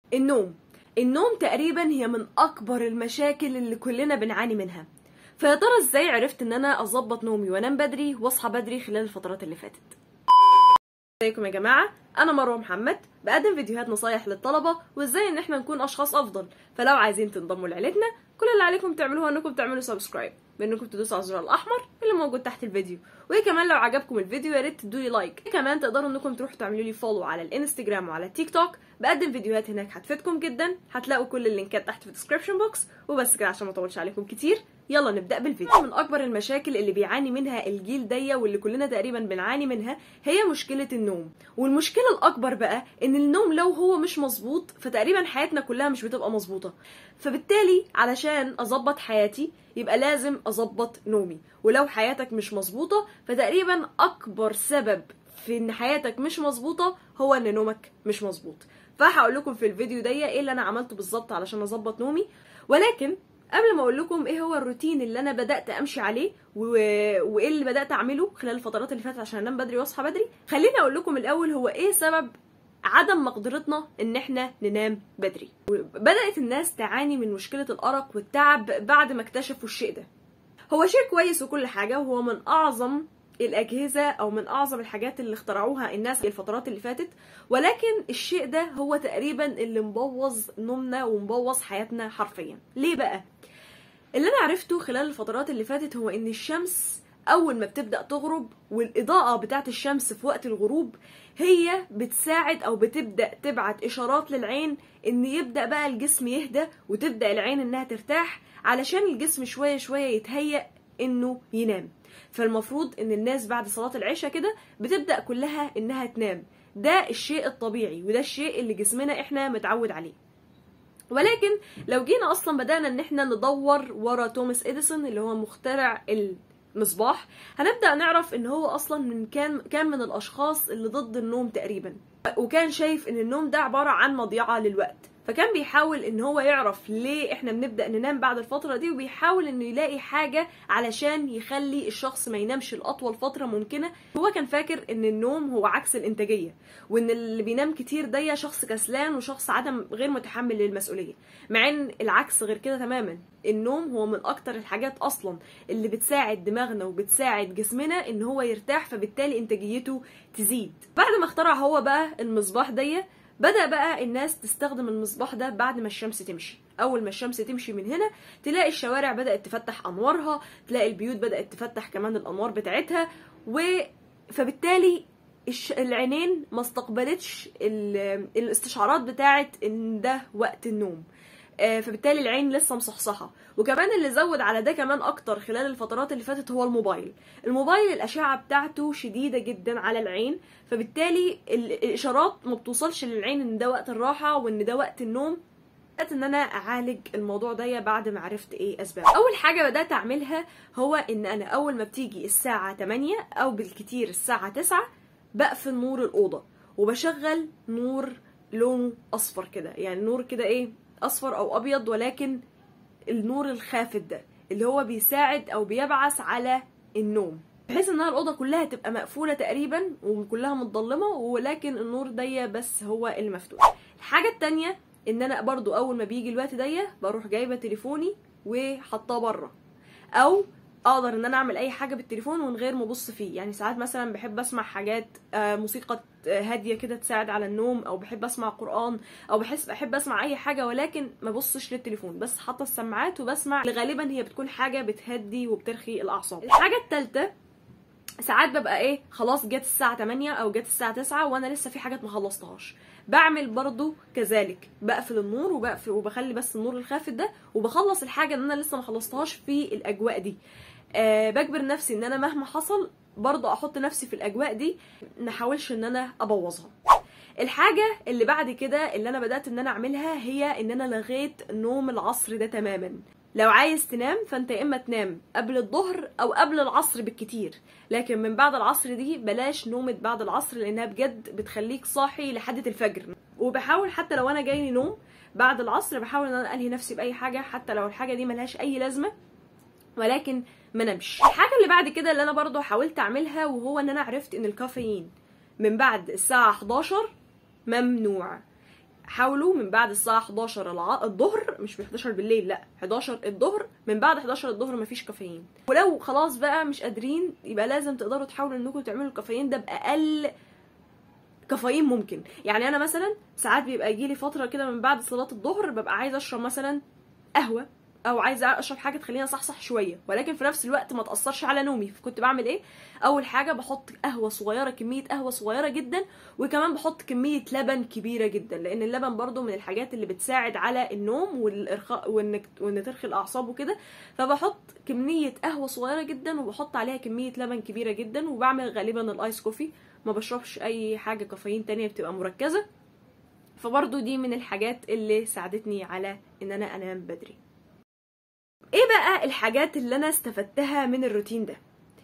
النوم النوم تقريبا هي من اكبر المشاكل اللي كلنا بنعاني منها فيا ترى ازاي عرفت ان انا اظبط نومي وانام بدري واصحى بدري خلال الفترات اللي فاتت ازيكم يا جماعه انا مروه محمد بقدم فيديوهات نصايح للطلبه وازاي ان احنا نكون اشخاص افضل فلو عايزين تنضموا لعيلتنا كل اللي عليكم تعملوه انكم تعملوا سبسكرايب بانكم تدوسوا على الزرار الاحمر اللي موجود تحت الفيديو وكمان لو عجبكم الفيديو يا ريت تدوا لي لايك كمان تقدروا انكم تروحوا تعملوا لي فولو على الانستجرام وعلى التيك توك بقدم فيديوهات هناك هتفيدكم جدا هتلاقوا كل اللينكات تحت في الديسكربشن بوكس وبس كده عشان ما اطولش عليكم كتير يلا نبدا بالفيديو من اكبر المشاكل اللي بيعاني منها الجيل دي واللي كلنا تقريبا بنعاني منها هي مشكله النوم والمشكله الاكبر بقى ان النوم لو هو مش مظبوط فتقريبا حياتنا كلها مش بتبقى مظبوطه فبالتالي علشان اظبط حياتي يبقى لازم اظبط نومي ولو حياتك مش مظبوطه فتقريبا اكبر سبب في ان حياتك مش مظبوطه هو ان نومك مش مظبوط فهقول لكم في الفيديو ده ايه اللي انا عملته بالظبط علشان اظبط نومي ولكن قبل ما اقول لكم ايه هو الروتين اللي انا بدات امشي عليه و... وايه اللي بدات اعمله خلال الفترات اللي فاتت عشان انام بدري واصحى بدري خليني اقول لكم الاول هو ايه سبب عدم مقدرتنا ان احنا ننام بدري بدات الناس تعاني من مشكله الارق والتعب بعد ما اكتشفوا الشيء ده هو شيء كويس وكل حاجه وهو من اعظم الاجهزه او من اعظم الحاجات اللي اخترعوها الناس الفترات اللي فاتت ولكن الشيء ده هو تقريبا اللي مبوظ نومنا ومبوظ حياتنا حرفيا ليه بقى اللي انا عرفته خلال الفترات اللي فاتت هو ان الشمس اول ما بتبدا تغرب والاضاءه بتاعه الشمس في وقت الغروب هي بتساعد او بتبدا تبعت اشارات للعين ان يبدا بقى الجسم يهدى وتبدا العين انها ترتاح علشان الجسم شويه شويه يتهيأ انه ينام فالمفروض ان الناس بعد صلاه العشاء كده بتبدا كلها انها تنام ده الشيء الطبيعي وده الشيء اللي جسمنا احنا متعود عليه ولكن لو جينا اصلا بدانا ان احنا ندور ورا توماس اديسون اللي هو مخترع المصباح هنبدا نعرف ان هو اصلا من كان كان من الاشخاص اللي ضد النوم تقريبا وكان شايف ان النوم ده عباره عن مضيعه للوقت فكان بيحاول ان هو يعرف ليه احنا بنبدا ننام بعد الفتره دي وبيحاول انه يلاقي حاجه علشان يخلي الشخص ما ينامش لاطول فتره ممكنه هو كان فاكر ان النوم هو عكس الانتاجيه وان اللي بينام كتير ده شخص كسلان وشخص عدم غير متحمل للمسؤوليه مع ان العكس غير كده تماما النوم هو من اكتر الحاجات اصلا اللي بتساعد دماغنا وبتساعد جسمنا ان هو يرتاح فبالتالي انتاجيته تزيد بعد ما اخترع هو بقى المصباح ديه بدأ بقى الناس تستخدم المصباح ده بعد ما الشمس تمشي أول ما الشمس تمشي من هنا تلاقي الشوارع بدأت تفتح أنوارها تلاقي البيوت بدأت تفتح كمان الأنوار بتاعتها و فبالتالي العينين ما استقبلتش الاستشعارات بتاعت ان ده وقت النوم فبالتالي العين لسه مصحصحه وكمان اللي زود على ده كمان اكتر خلال الفترات اللي فاتت هو الموبايل الموبايل الاشعه بتاعته شديده جدا على العين فبالتالي الاشارات ما بتوصلش للعين ان ده وقت الراحه وان ده وقت النوم بدات ان انا اعالج الموضوع ده بعد ما عرفت ايه اسباب اول حاجه بدات اعملها هو ان انا اول ما بتيجي الساعه 8 او بالكتير الساعه 9 بقفل نور الاوضه وبشغل نور لونه اصفر كده يعني نور كده ايه اصفر او ابيض ولكن النور الخافت ده اللي هو بيساعد او بيبعث على النوم بحيث انها الاوضه كلها تبقى مقفوله تقريبا وكلها متضلمه ولكن النور ده بس هو المفتوح الحاجه التانية ان انا برضو اول ما بيجي الوقت ده بروح جايبه تليفوني وحطاه بره او اقدر ان انا اعمل اي حاجه بالتليفون من غير ما ابص فيه يعني ساعات مثلا بحب اسمع حاجات موسيقى هاديه كده تساعد على النوم او بحب اسمع قران او بحس بحب اسمع اي حاجه ولكن ما ببصش للتليفون بس حاطه السماعات وبسمع غالبا هي بتكون حاجه بتهدي وبترخي الاعصاب الحاجه الثالثه ساعات ببقى ايه خلاص جت الساعه 8 او جت الساعه 9 وانا لسه في حاجات ما خلصتهاش بعمل برضو كذلك بقفل النور وبقفل وبخلي بس النور الخافت ده وبخلص الحاجه اللي انا لسه ما خلصتهاش في الاجواء دي أه بجبر نفسي ان انا مهما حصل برضو احط نفسي في الاجواء دي نحاولش ان انا ابوظها الحاجه اللي بعد كده اللي انا بدات ان انا اعملها هي ان انا لغيت نوم العصر ده تماما لو عايز تنام فانت يا اما تنام قبل الظهر او قبل العصر بالكتير لكن من بعد العصر دي بلاش نومة بعد العصر لانها بجد بتخليك صاحي لحد الفجر وبحاول حتى لو انا جاي نوم بعد العصر بحاول ان انا الهي نفسي باي حاجه حتى لو الحاجه دي ملهاش اي لازمه ولكن ما نمش الحاجه اللي بعد كده اللي انا برضو حاولت اعملها وهو ان انا عرفت ان الكافيين من بعد الساعه 11 ممنوع حاولوا من بعد الساعة 11 الع... الظهر مش من 11 بالليل لا 11 الظهر من بعد 11 الظهر مفيش كافيين ولو خلاص بقى مش قادرين يبقى لازم تقدروا تحاولوا انكم تعملوا الكافيين ده بأقل كافيين ممكن يعني انا مثلا ساعات بيبقى يجيلي فتره كده من بعد صلاه الظهر ببقى عايزه اشرب مثلا قهوه او عايزه اشرب حاجه تخليني اصحصح شويه ولكن في نفس الوقت ما تاثرش على نومي فكنت بعمل ايه اول حاجه بحط قهوه صغيره كميه قهوه صغيره جدا وكمان بحط كميه لبن كبيره جدا لان اللبن برضو من الحاجات اللي بتساعد على النوم والارخاء وانك وان ترخي الاعصاب وكده فبحط كميه قهوه صغيره جدا وبحط عليها كميه لبن كبيره جدا وبعمل غالبا الايس كوفي ما بشربش اي حاجه كافيين تانية بتبقى مركزه فبرضو دي من الحاجات اللي ساعدتني على ان انا انام بدري ايه بقى الحاجات اللي انا استفدتها من الروتين ده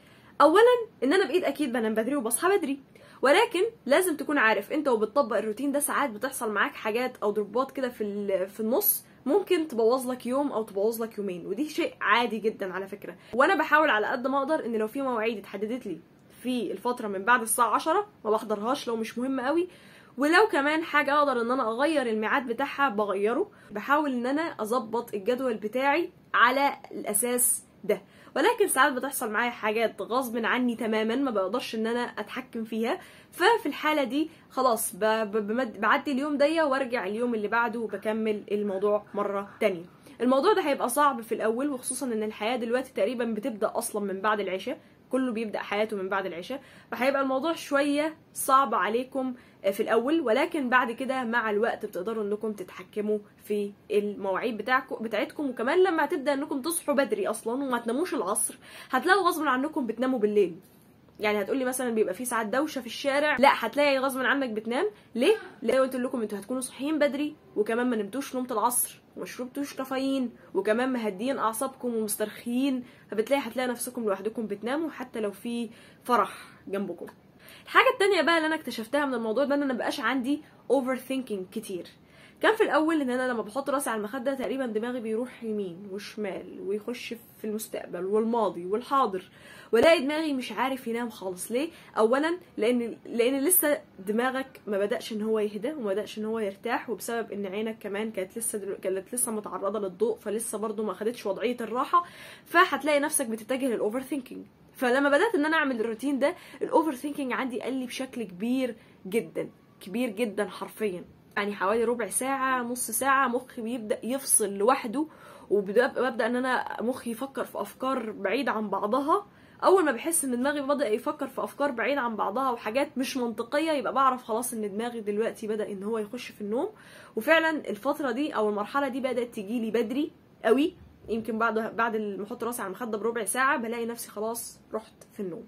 اولا ان انا بايد اكيد بنام بدري وبصحى بدري ولكن لازم تكون عارف انت وبتطبق الروتين ده ساعات بتحصل معاك حاجات او ضربات كده في في النص ممكن تبوظ لك يوم او تبوظ لك يومين ودي شيء عادي جدا على فكره وانا بحاول على قد ما اقدر ان لو في مواعيد اتحددت لي في الفتره من بعد الساعه 10 ما بحضرهاش لو مش مهم قوي ولو كمان حاجه اقدر ان انا اغير الميعاد بتاعها بغيره بحاول ان انا اظبط الجدول بتاعي على الاساس ده ولكن ساعات بتحصل معايا حاجات غصب عني تماما ما بقدرش ان انا اتحكم فيها ففي الحاله دي خلاص بعدي اليوم ده وارجع اليوم اللي بعده وبكمل الموضوع مره تانية الموضوع ده هيبقى صعب في الاول وخصوصا ان الحياه دلوقتي تقريبا بتبدا اصلا من بعد العشاء كله بيبدا حياته من بعد العشاء فهيبقى الموضوع شويه صعب عليكم في الاول ولكن بعد كده مع الوقت بتقدروا انكم تتحكموا في المواعيد بتاعكم بتاعتكم وكمان لما تبدا انكم تصحوا بدري اصلا وما تناموش العصر هتلاقوا غصب عنكم بتناموا بالليل يعني هتقولي مثلا بيبقى في ساعات دوشه في الشارع لا هتلاقي غصب عنك بتنام ليه ليه قلت لكم انتوا هتكونوا صاحيين بدري وكمان ما نمتوش نومه العصر وما شربتوش كافيين وكمان مهديين اعصابكم ومسترخيين فبتلاقي هتلاقي نفسكم لوحدكم بتناموا حتى لو في فرح جنبكم الحاجه التانية بقى اللي انا اكتشفتها من الموضوع ده ان انا مبقاش عندي اوفر ثينكينج كتير كان في الاول ان انا لما بحط راسي على المخده تقريبا دماغي بيروح يمين وشمال ويخش في المستقبل والماضي والحاضر والاقي دماغي مش عارف ينام خالص ليه اولا لان لان لسه دماغك ما بداش ان هو يهدى وما بداش ان هو يرتاح وبسبب ان عينك كمان كانت لسه دل... كانت لسه متعرضه للضوء فلسه برضو ما خدتش وضعيه الراحه فهتلاقي نفسك بتتجه للاوفر ثينكينج فلما بدات ان انا اعمل الروتين ده الاوفر ثينكينج عندي قل لي بشكل كبير جدا كبير جدا حرفيا يعني حوالي ربع ساعة نص ساعة مخي بيبدأ يفصل لوحده وببدأ ان انا مخي يفكر في افكار بعيدة عن بعضها اول ما بحس ان دماغي بدأ يفكر في افكار بعيدة عن بعضها وحاجات مش منطقية يبقى بعرف خلاص ان دماغي دلوقتي بدأ ان هو يخش في النوم وفعلا الفترة دي او المرحلة دي بدأت تجيلي بدري قوي يمكن بعد بعد ما احط راسي على المخده بربع ساعه بلاقي نفسي خلاص رحت في النوم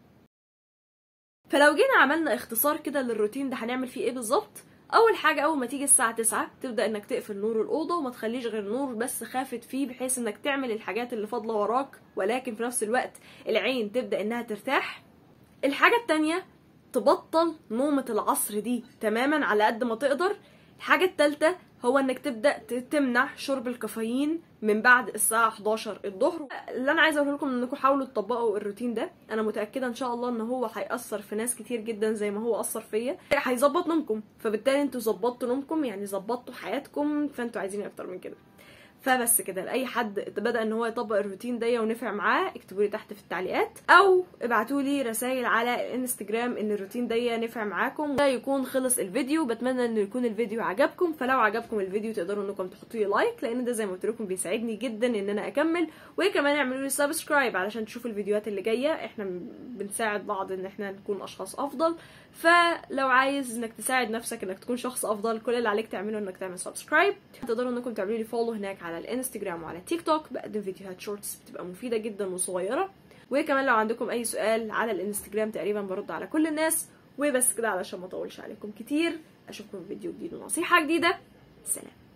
فلو جينا عملنا اختصار كده للروتين ده هنعمل فيه ايه بالظبط اول حاجه اول ما تيجي الساعه 9 تبدا انك تقفل نور الاوضه وما تخليش غير نور بس خافت فيه بحيث انك تعمل الحاجات اللي فاضله وراك ولكن في نفس الوقت العين تبدا انها ترتاح الحاجه التانية تبطل نومة العصر دي تماما على قد ما تقدر الحاجة التالتة هو انك تبدا تمنع شرب الكافيين من بعد الساعه 11 الظهر اللي انا عايزه اقول لكم انكم حاولوا تطبقوا الروتين ده انا متاكده ان شاء الله ان هو هياثر في ناس كتير جدا زي ما هو اثر فيا هيظبط نومكم فبالتالي انتوا ظبطتوا نومكم يعني ظبطتوا حياتكم فانتوا عايزين اكتر من كده فبس كده لاي حد بدا ان هو يطبق الروتين ده ونفع معاه اكتبوا لي تحت في التعليقات او ابعتوا لي رسائل على الانستجرام ان الروتين ده نفع معاكم ده يكون خلص الفيديو بتمنى ان يكون الفيديو عجبكم فلو عجبكم الفيديو تقدروا انكم تحطوا لي لايك لان ده زي ما قلت لكم بيساعدني جدا ان انا اكمل وكمان اعملوا لي سبسكرايب علشان تشوفوا الفيديوهات اللي جايه احنا بنساعد بعض ان احنا نكون اشخاص افضل فلو عايز انك تساعد نفسك انك تكون شخص افضل كل اللي عليك تعمله انك تعمل سبسكرايب تقدروا انكم تعملوا لي فولو هناك على الانستجرام وعلى تيك توك بقدم فيديوهات شورتس بتبقى مفيده جدا وصغيره وكمان لو عندكم اي سؤال على الانستجرام تقريبا برد على كل الناس وبس كده علشان ما اطولش عليكم كتير اشوفكم في فيديو جديد ونصيحه جديده سلام